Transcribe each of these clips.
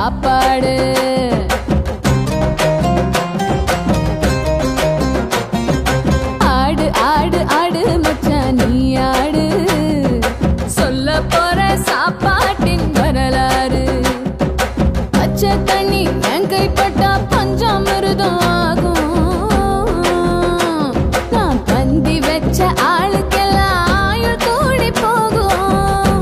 சாப்பாடு ஆடு ஆடு ஆடு மச்சான் நீ ஆடு சொல்ல போற சாப்பாட்டின் வரலாறு பச்சை தண்ணி என் கைப்பட்டா பஞ்சாமிருதம் ஆகும் நான் பந்தி வச்ச ஆளுக்கெல்லாம் ஆயுள் கூடி போகும்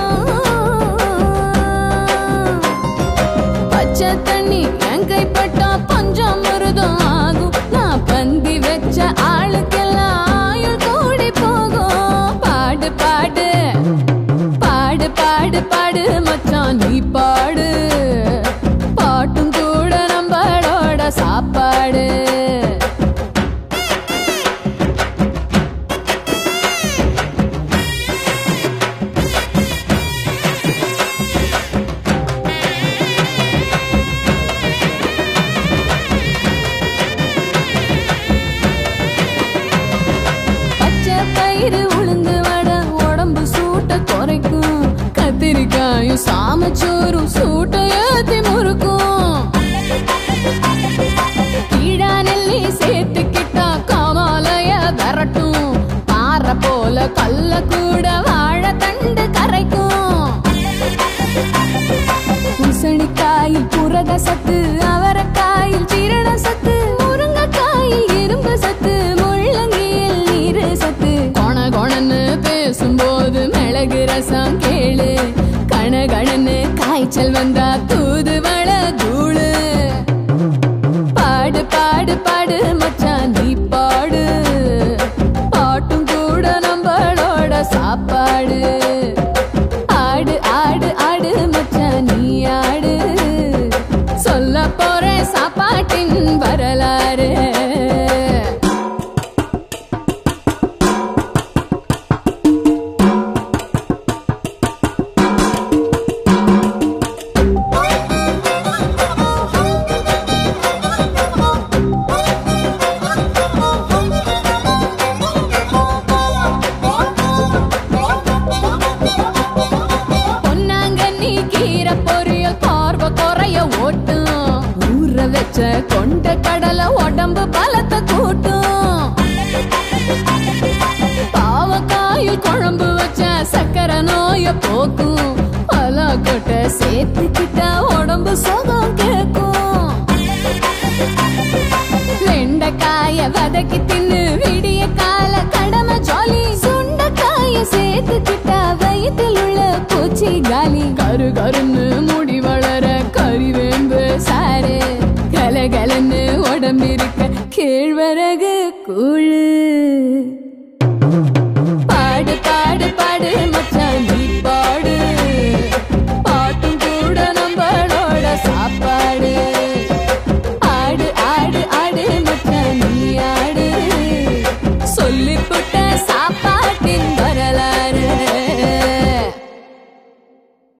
பச்சை தண்ணி என் கைப்பட்டா பஞ்சாமிருதம் ஆகும் நான் பந்தி வச்ச ஆளுக்கெல்லாம் ஆயுள் கூடி போகும் பாடு பாடு பாடு பாடு பாடு மச்சான் நீ பாடு பாட்டும் கூட நம்மளோட சாப்பாடு பச்சை பயிறு உளுந்து வடை உடம்பு சூட்ட குறைக்கும் கத்திரிக்காயும் சாமச்சோறும் சூட்ட ஏத்தி முறுக்கும் கீழா நெல்லி சேர்த்துக்கிட்டா காமாலய விரட்டும் பாறை போல கல்ல கூட வாழ தண்டு கரைக்கும் பூசணிக்காயில் புரத சத்து அவரைக்காயில் சீரண சத்து முருங்கைக்காயில் இரும்பு சத்து முள்ளங்கியில் நீரு சத்து கொண கொணன்னு பேசும்போது மிளகு ரசம் கேளு கணகணன்னு காய்ச்சல் வந்தா தூதுவள தூளு பாடு பாடு பாடு மச்சான் நீ பாடு பாட்டும் கூட நம்மளோட சாப்பாடு ஆடு ஆடு ஆடு மச்சான் நீ ஆடு சொல்ல போற சாப்பாட்டின் வரலாறு பொன்னாங்கண்ணி கீரை பொரியல் பார்வை குறைய ஓட்டும் ஊற வச்ச கொண்ட கடலை உடம்பு பலத்தை கூட்டும் பாவக்காயில் குழம்பு வச்ச சக்கரை நோய போக்கும் பல கொட்டை சேர்த்துக்கிட்டா உடம்பு சுகம் கேக்கும் வெண்டைக்காய வதக்கி தின்னு விடிய கால கடமை ஜாலி சுண்டைக்காய சேர்த்துக்கிட்டா வயிற்றில் உள்ள பூச்சி காலி கரு கருன்னு முடி வளர கறிவேம்பு சாரு கலகலன்னு உடம்பிருக்க கேழ்வரகு கூழு